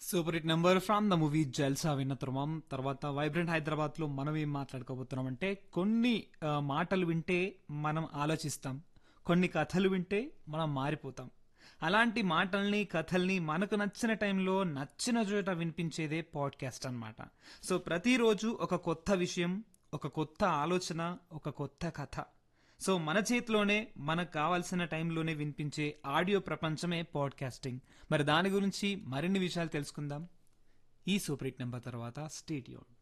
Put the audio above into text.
super hit number from the movie Jalsa విన్న తరుణం తర్వాత వైబ్రెంట్ హైదరాబాద్ లో మనం ఏం మాట్లాడుకోబోతున్నాం అంటే కొన్ని ఆ, మాటలు వింటే మనం ఆలోచిస్తాం కొన్ని కథలు వింటే మనం మారిపోతాం అలాంటి మాటల్ని కథల్ని మనకు నచ్చిన టైంలో నచ్చిన చోట వినిపించేదే పాడ్కాస్ట్ అన్నమాట సో ప్రతిరోజు ఒక కొత్త విషయం ఒక కొత్త ఆలోచన ఒక కొత్త కథ సో మన చేతిలోనే మనకు కావాల్సిన టైంలోనే వినిపించే ఆడియో ప్రపంచమే పాడ్కాస్టింగ్ మరి దాని గురించి మరిన్ని విషయాలు తెలుసుకుందాం ఈ సూపర్ హిట్ నెంబర్ తర్వాత స్టేడియం